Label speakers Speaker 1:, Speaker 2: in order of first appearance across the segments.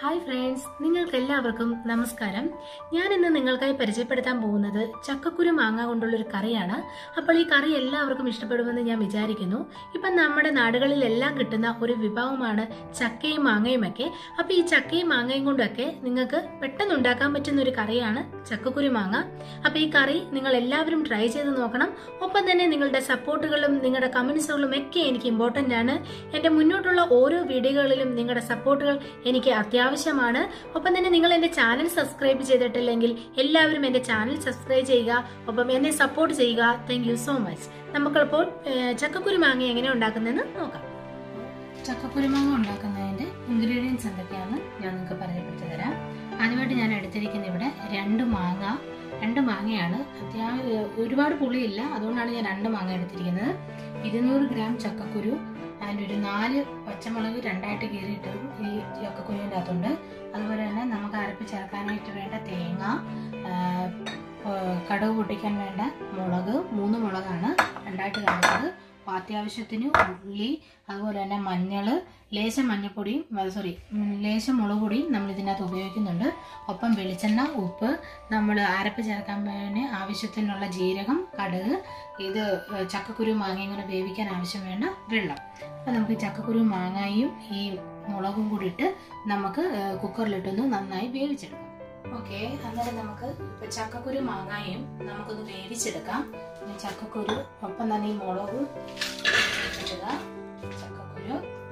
Speaker 1: hi friends നിങ്ങൾക്ക് എല്ലാവർക്കും നമസ്കാരം ഞാൻ ഇന്ന് നിങ്ങൾക്കായി പരിചയപ്പെടുത്താൻ പോകുന്നത് ചക്കക്കുരു മാങ്ങ കൊണ്ടുള്ള ഒരു കറിയാണ് അപ്പോൾ ഈ കറി എല്ലാവർക്കും ഇഷ്ടപ്പെടുമെന്ന് ഞാൻ വിചാരിക്കുന്നു ഇപ്പം നമ്മുടെ നാടുകളിലെല്ലാം കിട്ടുന്ന ഒരു വിഭവമാണ് ചക്കയും മാങ്ങയും ഒക്കെ അപ്പോൾ ഈ ചക്കയും മാങ്ങയും കൊണ്ടൊക്കെ നിങ്ങൾക്ക് പെട്ടെന്ന് ഉണ്ടാക്കാൻ പറ്റുന്ന ഒരു കറിയാണ് ചക്കക്കുരു മാങ്ങ അപ്പോൾ ഈ കറി നിങ്ങൾ എല്ലാവരും ട്രൈ ചെയ്ത് നോക്കണം ഒപ്പം തന്നെ നിങ്ങളുടെ സപ്പോർട്ടുകളും നിങ്ങളുടെ കമൻസുകളും ഒക്കെ എനിക്ക് ഇമ്പോർട്ടൻ്റ് ആണ് എൻ്റെ മുന്നോട്ടുള്ള ഓരോ വീഡിയോകളിലും നിങ്ങളുടെ സപ്പോർട്ടുകൾ എനിക്ക് അത്യാവശ്യമാണ് ഒപ്പം തന്നെ നിങ്ങൾ എൻ്റെ ചാനൽ സബ്സ്ക്രൈബ് ചെയ്തിട്ടില്ലെങ്കിൽ എല്ലാവരും എൻ്റെ ചാനൽ സബ്സ്ക്രൈബ് ചെയ്യുക ഒപ്പം എന്നെ സപ്പോർട്ട് ചെയ്യുക താങ്ക് യു സോ മച്ച് നമുക്കപ്പോൾ ഏഹ്, ചക്കക്കുരു മാങ്ങ എങ്ങനെ ഉണ്ടാക്കുന്നതെന്ന് നോക്കാം ചക്കക്കുരു മാങ്ങ ഉണ്ടാക്കുന്നതിൻ്റെ ഇൻഗ്രീഡിയൻസ് എന്തൊക്കെയാണെന്ന് ഞാൻ നിങ്ങൾക്ക് പരിചയപ്പെടുത്തി തരാം ആദ്യമായിട്ട് ഞാൻ എടുത്തിരിക്കുന്ന ഇവിടെ രണ്ട് മാങ്ങ രണ്ട് മാങ്ങയാണ് അത്യാവശ്യം ഒരുപാട് പുളിയില്ല അതുകൊണ്ടാണ് ഞാൻ രണ്ട് മാങ്ങ എടുത്തിരിക്കുന്നത് ഇരുന്നൂറ് ഗ്രാം ചക്കക്കുരു അതിൻ്റെ ഒരു നാല് പച്ചമുളക് രണ്ടായിട്ട് കീറിയിട്ടതും ഈ ചക്കക്കുരുവിൻ്റെ അകത്തുണ്ട് അതുപോലെ തന്നെ നമുക്ക് അരപ്പ് ചേർക്കാനായിട്ട് വേണ്ട തേങ്ങ ആ, ആ, കടുക് പൊട്ടിക്കാൻ വേണ്ട മുളക് മൂന്ന് മുളകാണ് രണ്ടായിട്ട് കാണിച്ചത് അപ്പോൾ അത്യാവശ്യത്തിന് ഉള്ളി അതുപോലെ തന്നെ മഞ്ഞൾ ലേശം മഞ്ഞൾപ്പൊടിയും സോറി ലേശം മുളക് പൊടിയും നമ്മൾ ഇതിനകത്ത് ഉപയോഗിക്കുന്നുണ്ട് ഒപ്പം വെളിച്ചെണ്ണ ഉപ്പ് നമ്മൾ അരപ്പ് ചേർക്കാൻ വേണ്ടി ആവശ്യത്തിനുള്ള ജീരകം കടുക് ഇത് ചക്കക്കുരു മാങ്ങയും കൂടെ വേവിക്കാൻ ആവശ്യം വേണ്ട വെള്ളം അപ്പം നമുക്ക് ഈ ചക്കക്കുരു മാങ്ങയും ഈ മുളകും കൂടി ഇട്ട് നമുക്ക് കുക്കറിലിട്ടൊന്ന് നന്നായി വേവിച്ചെടുക്കാം ഓക്കെ അന്നേരം നമുക്ക് ഇപ്പം ചക്കക്കുരു മാങ്ങയും നമുക്കൊന്ന് വേവിച്ചെടുക്കാം ഈ ചക്കക്കുരു ഒപ്പം തന്നെ ഈ മുളകും ഇടുക ചക്കക്കുരു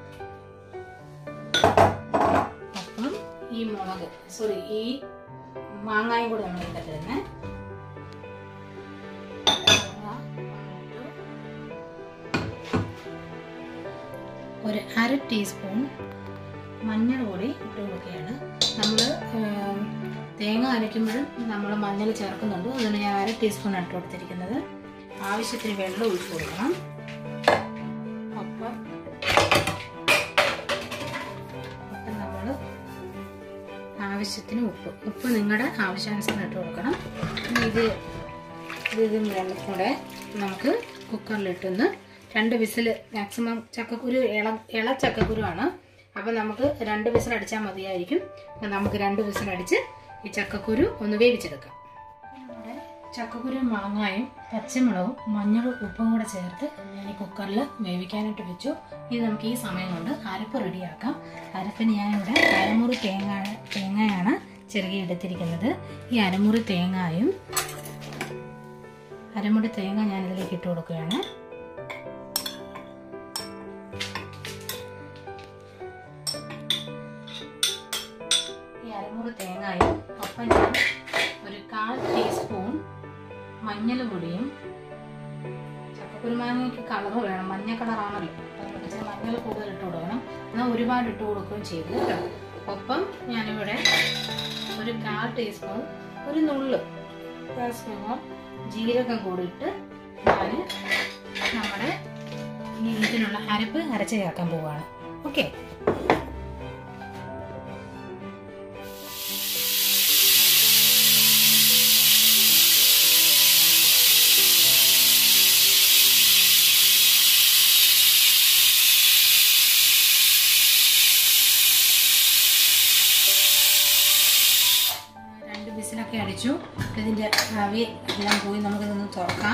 Speaker 1: ഒപ്പം ഈ മുളക് സോറി ഈ മാങ്ങായും കൂടെ നമ്മൾ ഇട്ടിരുന്നേ ഒരു അര ടീസ്പൂൺ മഞ്ഞൾ പൊടി ഇട്ട് കൊടുക്കുകയാണ് നമ്മൾ തേങ്ങ അരയ്ക്കുമ്പോഴും നമ്മൾ മഞ്ഞൾ ചേർക്കുന്നുണ്ട് അതുകൊണ്ട് ഞാൻ അര ടീസ്പൂൺ ഇട്ട് കൊടുത്തിരിക്കുന്നത് ആവശ്യത്തിന് വെള്ളം ഒഴിച്ചു കൊടുക്കണം ഒപ്പം ഒപ്പം നമ്മൾ ആവശ്യത്തിന് ഉപ്പ് ഉപ്പ് നിങ്ങളുടെ ആവശ്യാനുസരണം ഇട്ട് കൊടുക്കണം ഇനി ഇത് ഇത് ഇതും രണ്ടും കൂടെ നമുക്ക് കുക്കറിലിട്ടൊന്ന് രണ്ട് വിസിൽ മാക്സിമം ചക്കക്കുരു ഇള ഇള ചക്കക്കുരുവാണ് അപ്പം നമുക്ക് രണ്ട് വിസിൽ അടിച്ചാൽ മതിയായിരിക്കും അപ്പം നമുക്ക് രണ്ട് വിസിൽ അടിച്ച് ഈ ചക്കക്കുരു ഒന്ന് വേവിച്ചെടുക്കാം നമ്മുടെ ചക്കക്കുരു മാങ്ങായും പച്ചമുളകും മഞ്ഞളും ഉപ്പും കൂടെ ചേർത്ത് ഞാൻ ഈ കുക്കറിൽ വേവിക്കാനായിട്ട് വെച്ചു ഇത് നമുക്ക് ഈ സമയം കൊണ്ട് അരപ്പ് റെഡിയാക്കാം അരപ്പിന് ഞാനിവിടെ അരമുറി തേങ്ങ തേങ്ങയാണ് ചെറുകി എടുത്തിരിക്കുന്നത് ഈ അരമുറി തേങ്ങായും അരമുറി തേങ്ങ ഞാൻ ഇതിലേക്ക് ഇട്ട് കൊടുക്കുകയാണ് ഈ അരമുറി തേങ്ങായും ഒപ്പം ഞാൻ ഒരു കാൽ ടീസ്പൂൺ മഞ്ഞൾ പൊടിയും ചക്കക്കുരുമാങ്ങയ്ക്ക് കളർ വേണം മഞ്ഞ കളറാണല്ലോ അപ്പം നമുക്ക് ഇച്ചിരി മഞ്ഞൾ കൂടുതൽ ഇട്ട് കൊടുക്കണം എന്നാൽ ഒരുപാട് ഇട്ട് കൊടുക്കുകയും ചെയ്തു കേട്ടോ ഒപ്പം ഞാനിവിടെ ഒരു കാൽ ടീസ്പൂൺ ഒരു നുള്ള് കാൽ സ്പൂൺ ജീരകം കൂടി ഇട്ട് ഞാൻ നമ്മുടെ ഈ ഇതിനുള്ള അരപ്പ് അരച്ച് ചേർക്കാൻ പോവുകയാണ് ഓക്കെ രണ്ട് വിസിലൊക്കെ അടിച്ചു ഇതിൻ്റെ ആവി എല്ലാം പോയി നമുക്കിതൊന്ന് തുറക്കാം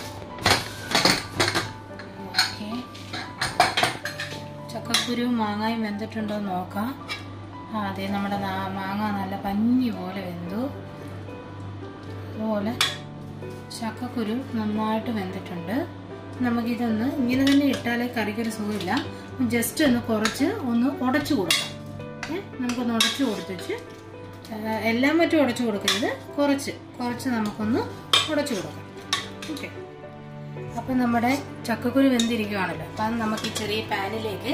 Speaker 1: ഓക്കെ ചക്കക്കുരു മാങ്ങായും വെന്തിട്ടുണ്ടോ എന്ന് നോക്കാം ആ അതെ നമ്മുടെ നാ- മാങ്ങ നല്ല പഞ്ഞി പോലെ വെന്തു അതുപോലെ ചക്കക്കുരു നന്നായിട്ട് വെന്തിട്ടുണ്ട് നമുക്കിതൊന്ന് ഇങ്ങനെ തന്നെ ഇട്ടാലേ കറിക്കൊരു സുഖമില്ല ജസ്റ്റ് ഒന്ന് കുറച്ച് ഒന്ന് ഉടച്ചു കൊടുക്കാം ഏ, നമുക്കൊന്ന് ഉടച്ചു കൊടുത്തിട്ട് ഏഹ് എല്ലാം മറ്റും ഉടച്ചു കൊടുക്കരുത് കുറച്ച് കുറച്ച് നമുക്കൊന്ന് ഉടച്ചു കൊടുക്കാം ഓക്കെ അപ്പം നമ്മുടെ ചക്കക്കുരു വെന്തിരിക്കുവാണല്ലോ അപ്പം അത് നമുക്ക് ഈ ചെറിയ പാനിലേക്ക്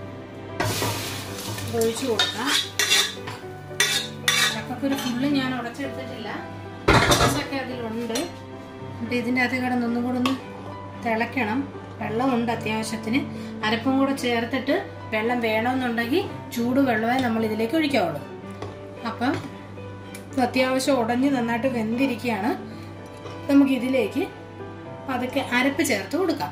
Speaker 1: ഒഴിച്ചു കൊടുക്കാം ചക്കക്കുരു ഫുള്ള് ഞാൻ ഉടച്ചെടുത്തിട്ടില്ല കുറച്ചൊക്കെ അതിലുണ്ട് എന്നിട്ട് ഇതിൻ്റെ അകത്ത് കിടന്ന് ഒന്നും കൂടെ ഒന്ന് തിളയ്ക്കണം വെള്ളമുണ്ട് അത്യാവശ്യത്തിന് അരപ്പും കൂടെ ചേർത്തിട്ട് വെള്ളം വേണമെന്നുണ്ടെങ്കിൽ ചൂട് വെള്ളമേ നമ്മൾ ഇതിലേക്ക് ഒഴിക്കാവുള്ളൂ അപ്പം ഇത് അത്യാവശ്യം ഉടഞ്ഞ് നന്നായിട്ട് വെന്തിരിക്കുകയാണ് നമുക്ക് ഇതിലേക്ക് അതൊക്കെ അരപ്പ് ചേർത്ത് കൊടുക്കാം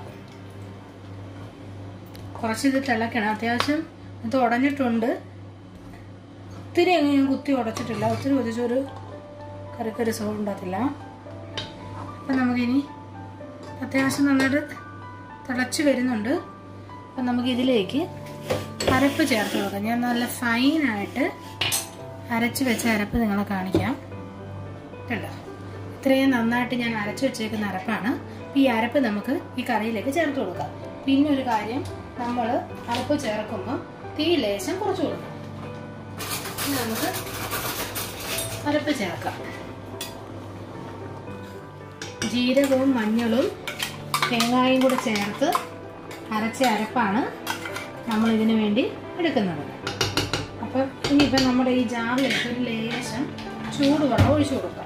Speaker 1: കുറച്ച് ഇത് തിളക്കണം അത്യാവശ്യം ഇത് ഉടഞ്ഞിട്ടുണ്ട് ഒത്തിരി അങ്ങ് ഞാൻ കുത്തി ഉടച്ചിട്ടില്ല ഒത്തിരി ഉദിച്ചൊരു കറിക്കൊരു സുഖം ഉണ്ടാകത്തില്ല അപ്പം നമുക്കിനി അത്യാവശ്യം നന്നായിട്ട് തിളച്ച് വരുന്നുണ്ട് അപ്പം നമുക്ക് ഇതിലേക്ക് അരപ്പ് ചേർത്ത് കൊടുക്കാം ഞാൻ നല്ല ഫൈനായിട്ട് അരച്ച് വെച്ച അരപ്പ് നിങ്ങളെ കാണിക്കാം കണ്ടോ ഇത്രയും നന്നായിട്ട് ഞാൻ അരച്ച് വെച്ചേക്കുന്ന അരപ്പാണ് ഈ അരപ്പ് നമുക്ക് ഈ കറിയിലേക്ക് ചേർത്ത് കൊടുക്കാം പിന്നെ ഒരു കാര്യം നമ്മൾ അരപ്പ് ചേർക്കുമ്പോൾ തീ ലേശം കുറച്ച് കൊടുക്കണം ഇനി നമുക്ക് അരപ്പ് ചേർക്കാം ജീരകവും മഞ്ഞളും തേങ്ങായും കൂടെ ചേർത്ത് അരച്ച അരപ്പാണ് നമ്മൾ ഇതിനു വേണ്ടി എടുക്കുന്നത് അപ്പം ഇനിയിപ്പം നമ്മുടെ ഈ ജാറിലേക്ക് ഒരു ലേശം ചൂടുവെള്ളം ഒഴിച്ചു കൊടുക്കാം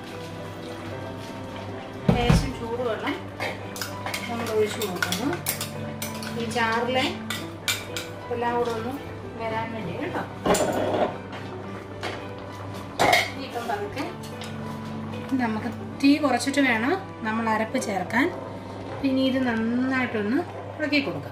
Speaker 1: ലേശം ചൂടുവെള്ളം നമ്മൾ ഒഴിച്ചു കൊടുക്കുന്നു ഈ ജാറിലെ എല്ലാം കൂടെ ഒന്ന് വരാൻ വേണ്ടി കേട്ടോ ഇപ്പം പതുക്കെ നമുക്ക് തീ കുറച്ചിട്ട് വേണം നമ്മൾ അരപ്പ് ചേർക്കാൻ പിന്നെ ഇത് നന്നായിട്ടൊന്ന് ഇളക്കി കൊടുക്കാം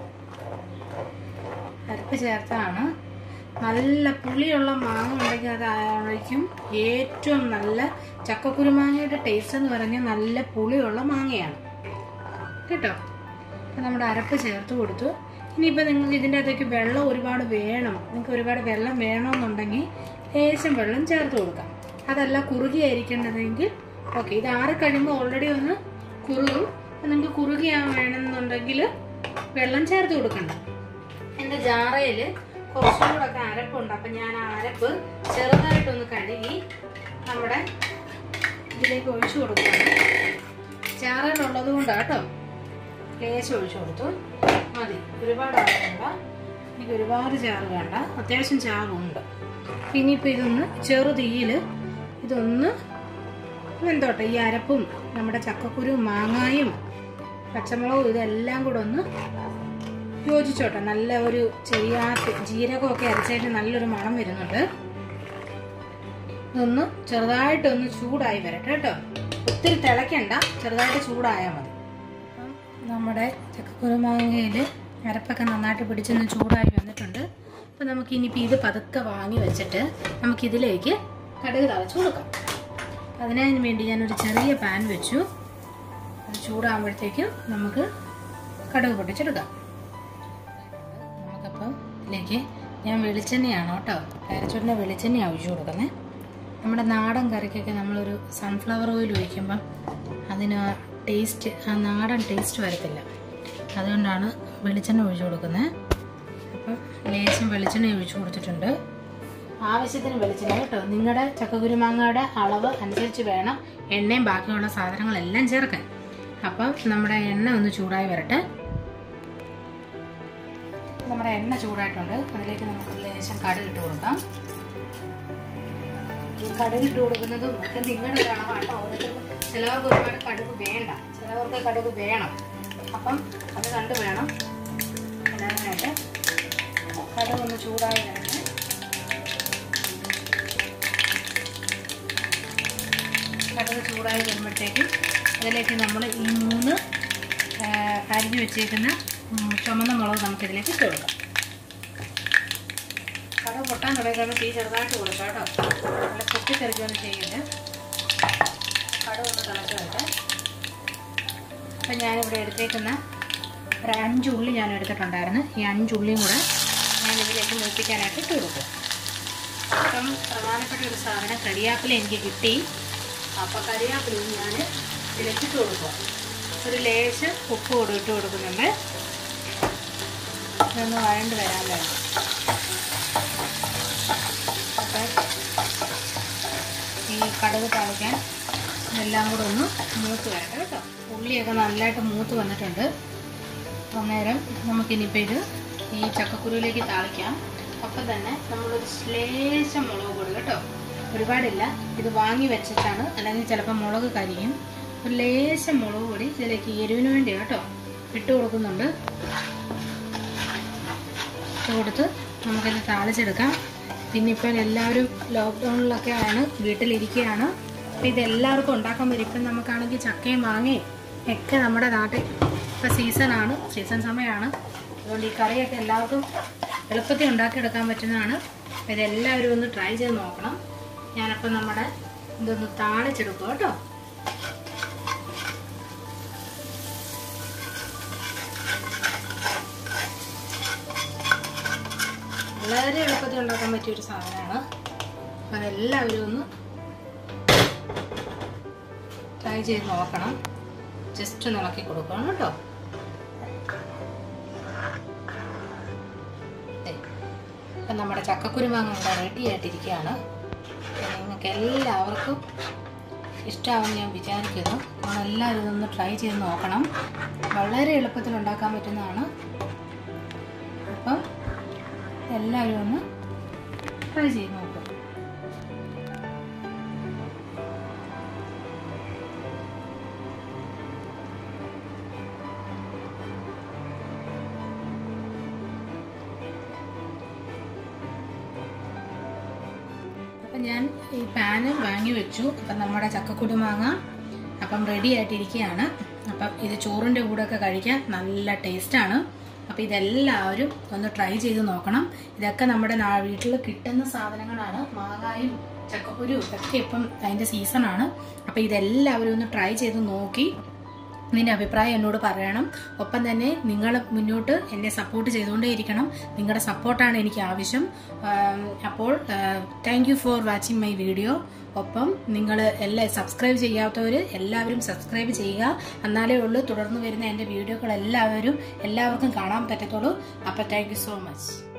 Speaker 1: അരപ്പ് ചേർത്താണ് നല്ല പുളിയുള്ള മാങ്ങ ഉണ്ടെങ്കിൽ അതായിരിക്കും ഏറ്റവും നല്ല ചക്കക്കുരുമാങ്ങയുടെ ടേസ്റ്റ് എന്ന് പറഞ്ഞാൽ നല്ല പുളിയുള്ള മാങ്ങയാണ് കേട്ടോ അപ്പം നമ്മുടെ അരപ്പ് ചേർത്ത് കൊടുത്തു ഇനിയിപ്പോൾ നിങ്ങൾക്ക് ഇതിൻ്റെ അകത്തേക്ക് വെള്ളം ഒരുപാട് വേണം നിങ്ങൾക്ക് ഒരുപാട് വെള്ളം വേണമെന്നുണ്ടെങ്കിൽ ലേശം വെള്ളം ചേർത്ത് കൊടുക്കാം അതല്ല കുറുകിയായിരിക്കേണ്ടതെങ്കിൽ ഓക്കെ ഇത് ആറി കഴിയുമ്പോൾ ഓൾറെഡി ഒന്ന് കുറുകും അപ്പം നിങ്ങൾക്ക് കുറുകിയാ വേണമെന്നുണ്ടെങ്കിൽ വെള്ളം ചേർത്ത് കൊടുക്കണ്ട എൻ്റെ ജാറയിൽ കുറച്ചും കൂടെ ഒക്കെ അരപ്പുണ്ട് അപ്പം ഞാൻ ആ അരപ്പ് ചെറുതായിട്ടൊന്ന് കഴുകി നമ്മുടെ ഇതിലേക്ക് ഒഴിച്ചു കൊടുക്കുകയാണ് ചാറയിലുള്ളത് കൊണ്ടാണ് കേട്ടോ ലേശം ഒഴിച്ചു കൊടുത്തു മതി ഒരുപാട് ആകണ്ട എനിക്ക് ഒരുപാട് ചാറ് വേണ്ട അത്യാവശ്യം ചാറുണ്ട് ഇനിയിപ്പോൾ ഇതൊന്ന് ചെറു തീയിൽ ഇതൊന്ന് വെന്തോട്ടെ ഈ അരപ്പും നമ്മുടെ ചക്കക്കുരും മാങ്ങായും പച്ചമുളകും ഇതെല്ലാം കൂടെ ഒന്ന് യോജിച്ചോട്ടെ നല്ല ഒരു ചെറിയ ജീരകമൊക്കെ അരച്ചായിട്ട് നല്ലൊരു മണം വരുന്നുണ്ട് ഇതൊന്ന് ചെറുതായിട്ടൊന്ന് ചൂടായി വരട്ടെ കേട്ടോ ഒത്തിരി തിളയ്ക്കണ്ട ചെറുതായിട്ട് ചൂടായാൽ മതി അപ്പം നമ്മുടെ ചക്കക്കുരുമാങ്ങയിൽ അരപ്പൊക്കെ നന്നായിട്ട് പിടിച്ചൊന്ന് ചൂടായി വന്നിട്ടുണ്ട് അപ്പം നമുക്ക് ഇനിയിപ്പോൾ ഇത് പതുക്കെ വാങ്ങി വെച്ചിട്ട് നമുക്കിതിലേക്ക് കടുക് തളച്ച് കൊടുക്കാം അതിനു വേണ്ടി ഞാനൊരു ചെറിയ പാൻ വെച്ചു അത് ചൂടാകുമ്പോഴത്തേക്കും നമുക്ക് കടുക് പൊട്ടിച്ചെടുക്കാം നമുക്കപ്പം ഇതിലേക്ക് ഞാൻ വെളിച്ചെണ്ണയാണ് കേട്ടോ കാരച്ചോട്ടിൻ്റെ വെളിച്ചെണ്ണ ഒഴിച്ചു കൊടുക്കുന്നത് നമ്മുടെ നാടൻ കറിക്കൊക്കെ നമ്മളൊരു സൺഫ്ലവർ ഓയിൽ ഒഴിക്കുമ്പം അതിന് ആ ടേസ്റ്റ് ആ നാടൻ ടേസ്റ്റ് വരത്തില്ല അതുകൊണ്ടാണ് വെളിച്ചെണ്ണ ഒഴിച്ചു കൊടുക്കുന്നത് അപ്പം ലേശം വെളിച്ചെണ്ണ ഒഴിച്ചു കൊടുത്തിട്ടുണ്ട് ആവശ്യത്തിന് വെളിച്ചെണ്ണ കേട്ടോ നിങ്ങളുടെ ചക്കക്കുരുമാങ്ങയുടെ അളവ് അനുസരിച്ച് വേണം എണ്ണയും ബാക്കിയുള്ള സാധനങ്ങളെല്ലാം ചേർക്കാൻ അപ്പം നമ്മുടെ എണ്ണ ഒന്ന് ചൂടായി വരട്ടെ നമ്മുടെ എണ്ണ ചൂടായിട്ടുണ്ട് അതിലേക്ക് നമുക്ക് ലേശം കടുക് ഇട്ട് കൊടുക്കാം ഈ കടുക് ഇട്ട് കൊടുക്കുന്നതും ഒക്കെ നിങ്ങളുടെ ഒരു അളവാണ് ഓരോരുത്തർക്കും ചിലവർക്ക് ഒരുപാട് കടുക് വേണ്ട ചിലവർക്ക് കടുക് വേണം അപ്പം അത് കണ്ട് വേണം ഇടാനായിട്ട് കടുക് ഒന്ന് ചൂടായി വരട്ടെ കടുക് ചൂടായി വരുമ്പോഴത്തേക്കും അതിലേക്ക് നമ്മൾ ഈ മൂന്ന് ആ, അരിഞ്ഞു വെച്ചേക്കുന്ന ഉം, ചുമന്ന മുളക് നമുക്കിതിലേക്ക് ഇട്ട് കൊടുക്കാം കടുക് പൊട്ടാൻ തുടങ്ങിയപ്പോൾ തീ ചെറുതായിട്ട് കൊടുക്കാം കേട്ടോ നല്ല പൊട്ടിത്തെറിക്കൊന്നും ചെയ്യരുത് കടുക് ഒന്ന് തിളച്ച് വരട്ടെ അപ്പം ഞാനിവിടെ എടുത്തേക്കുന്ന ഒരു അഞ്ച് ഉള്ളി ഞാൻ എടുത്തിട്ടുണ്ടായിരുന്നു ഈ അഞ്ച് ഉള്ളിയും കൂടെ ഞാൻ ഇതിലേക്ക് മൂപ്പിക്കാനായിട്ട് ഇട്ട് കൊടുക്കും അപ്പം പ്രധാനപ്പെട്ട ഒരു സാധനം കരിയാപ്പില എനിക്ക് കിട്ടി അപ്പോൾ കരിയാപ്പിലയും ഞാൻ ഇതിലേക്ക് ഇട്ട് കൊടുക്കുക ഒരു ലേശം ഉപ്പ് കൂടെ ഇട്ട് കൊടുക്കുന്നുണ്ട് ഇതൊന്ന് വഴണ്ട് വരാൻ വേണം അപ്പം ഈ കടുക് തളിക്കാൻ ഇതെല്ലാം കൂടെ ഒന്ന് മൂത്ത് വരട്ടെ കേട്ടോ ഉള്ളിയൊക്കെ നല്ലതായിട്ട് മൂത്ത് വന്നിട്ടുണ്ട് അന്നേരം നമുക്കിനിയിപ്പോൾ ഇത് ഈ ചക്കക്കുരുവിലേക്ക് താളിക്കാം അപ്പം തന്നെ നമ്മളൊരു ശ്ലേശം മുളക് പൊടി കേട്ടോ ഒരുപാടില്ല ഇത് വാങ്ങി വെച്ചിട്ടാണ് അല്ലെങ്കിൽ ചിലപ്പോൾ മുളക് കരിയും ഒരു ലേശം മുളക് പൊടി ഇതിലേക്ക് എരിവിന് വേണ്ടി കേട്ടോ ഇട്ട് കൊടുക്കുന്നുണ്ട് ഇട്ട് കൊടുത്ത് നമുക്കിത് താളിച്ചെടുക്കാം പിന്നെ ഇപ്പോൾ എല്ലാവരും ലോക്ക്ഡൗണിലൊക്കെ ആണ് വീട്ടിലിരിക്കുകയാണ് അപ്പോൾ ഇതെല്ലാവർക്കും ഉണ്ടാക്കാൻ പറ്റും ഇപ്പം നമുക്കാണെങ്കിൽ ചക്കയും മാങ്ങയും ഒക്കെ നമ്മുടെ നാട്ടിൽ ഇപ്പോൾ സീസണാണ് സീസൺ സമയമാണ് അതുകൊണ്ട് ഈ കറിയൊക്കെ എല്ലാവർക്കും എളുപ്പത്തിൽ ഉണ്ടാക്കിയെടുക്കാൻ പറ്റുന്നതാണ് അപ്പം ഇതെല്ലാവരും ഒന്ന് ട്രൈ ചെയ്ത് നോക്കണം ഞാനപ്പോൾ നമ്മുടെ ഇതൊന്ന് താളിച്ചെടുക്കുക കേട്ടോ വളരെ എളുപ്പത്തിൽ ഉണ്ടാക്കാൻ പറ്റിയ ഒരു സാധനമാണ് അപ്പം അതെല്ലാവരും ഒന്ന് ട്രൈ ചെയ്ത് നോക്കണം ജസ്റ്റ് ഒന്ന് ഇളക്കി കൊടുക്കണം കേട്ടോ ദേ, ഇപ്പം നമ്മുടെ ചക്കക്കുരുമാങ്ങ ഇവിടെ റെഡി ആയിട്ടിരിക്കുകയാണ് അപ്പം നിങ്ങൾക്ക് എല്ലാവർക്കും ഇഷ്ടമാവുമെന്ന് ഞാൻ വിചാരിക്കുന്നു നിങ്ങളെല്ലാവരും ഇതൊന്ന് ട്രൈ ചെയ്ത് നോക്കണം വളരെ എളുപ്പത്തിൽ ഉണ്ടാക്കാൻ പറ്റുന്നതാണ് അപ്പം എല്ലാവരും ഒന്ന് ട്രൈ ചെയ്ത് നോക്കും അപ്പം ഞാൻ ഈ പാന് വാങ്ങി വെച്ചു അപ്പം നമ്മുടെ ചക്കക്കുരുമാങ്ങ അപ്പം റെഡി ആയിട്ടിരിക്കുകയാണ് അപ്പം ഇത് ചോറിൻ്റെ കൂടെയൊക്കെ കഴിക്കാൻ നല്ല ടേസ്റ്റാണ് അപ്പം ഇതെല്ലാവരും ഒന്ന് ട്രൈ ചെയ്ത് നോക്കണം ഇതൊക്കെ നമ്മുടെ നാ- വീട്ടിൽ കിട്ടുന്ന സാധനങ്ങളാണ് മാങ്ങായും ചക്കക്കുരു ഒക്കെ ഇപ്പം അതിൻ്റെ സീസണാണ് അപ്പം ഇതെല്ലാവരും ഒന്ന് ട്രൈ ചെയ്ത് നോക്കി നിന്റെ അഭിപ്രായം എന്നോട് പറയണം ഒപ്പം തന്നെ നിങ്ങൾ മുന്നോട്ട് എന്നെ സപ്പോർട്ട് ചെയ്തുകൊണ്ടേയിരിക്കണം നിങ്ങളുടെ സപ്പോർട്ടാണ് എനിക്ക് ആവശ്യം ആം, അപ്പോൾ thank you for watching my video ഒപ്പം നിങ്ങൾ എല്ലാ സബ്സ്ക്രൈബ് ചെയ്യാത്തവർ എല്ലാവരും സബ്സ്ക്രൈബ് ചെയ്യുക എന്നാലേ ഉള്ളൂ തുടർന്ന് വരുന്ന എൻ്റെ വീഡിയോകൾ എല്ലാവരും എല്ലാവർക്കും കാണാൻ പറ്റത്തുള്ളൂ അപ്പോൾ താങ്ക് യു സോ മച്ച്